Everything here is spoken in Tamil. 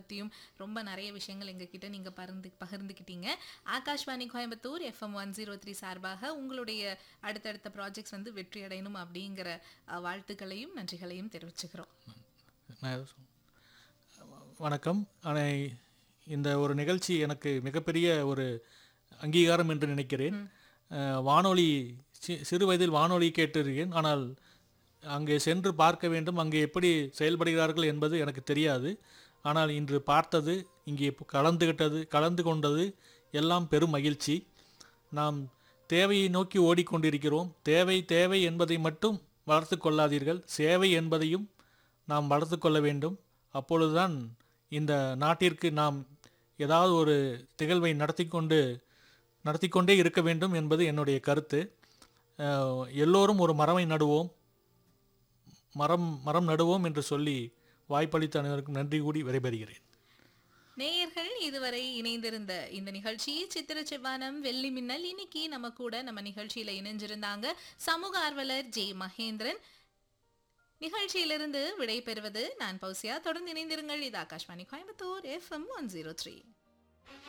பற்றியும் ரொம்ப நிறைய விஷயங்கள் எங்ககிட்ட நீங்கள் பகிர்ந்து பகிர்ந்துக்கிட்டீங்க Akashvani Coimbatore FM one zero three சார்பாக உங்களுடைய அடுத்தடுத்த ப்ராஜெக்ட்ஸ் வந்து வெற்றி அடையணும் அப்படிங்கிற அஹ், வாழ்த்துக்களையும் நன்றிகளையும் தெரிவிச்சுக்கிறோம் நான் எதுவும் சொல்ல- வணக்கம் ஆனால் இந்த ஒரு நிகழ்ச்சி எனக்கு மிகப்பெரிய ஒரு அங்கீகாரம் என்று நினைக்கிறேன் அஹ், வானொலி சி- சிறு வயதில் வானொலி கேட்டிருக்கேன் ஆனால் அங்கே சென்று பார்க்க வேண்டும் அங்கே எப்படி செயல்படுகிறார்கள் என்பது எனக்கு தெரியாது ஆனால் இன்று பார்த்தது இங்கே இப்போ கலந்துகிட்டது கலந்து கொண்டது எல்லாம் பெரும் மகிழ்ச்சி நாம் தேவையை நோக்கி ஓடிக்கொண்டிருக்கிறோம் தேவை தேவை என்பதை மட்டும் வளர்த்து கொள்ளாதீர்கள் சேவை என்பதையும் நாம் வளர்த்து கொள்ள வேண்டும் அப்பொழுதுதான் இந்த நாட்டிற்கு நாம் ஏதாவது ஒரு திகழ்வை நடத்தி கொண்டு நடத்தி கொண்டே இருக்க வேண்டும் என்பது என்னுடைய கருத்து அஹ், எல்லோரும் ஒரு மரமை நடுவோம் மரம் மரம் நடுவோம் என்று சொல்லி வாய்ப்பளித்த அனைவருக்கும் நன்றி கூடி விடைபெறுகிறேன் நேயர்கள் இதுவரை இணைந்திருந்த இந்த நிகழ்ச்சி சித்திர செவ்வானம் வெள்ளி மின்னல் இன்னைக்கு நம்ம கூட நம்ம நிகழ்ச்சியில இணைஞ்சிருந்தாங்க சமூக ஆர்வலர் ஜே மகேந்திரன் நிகழ்ச்சியிலிருந்து விடை பெறுவது நான் பௌசியா தொடர்ந்து இணைந்திருங்கள் இது Akashvani Coimbatore FM one zero three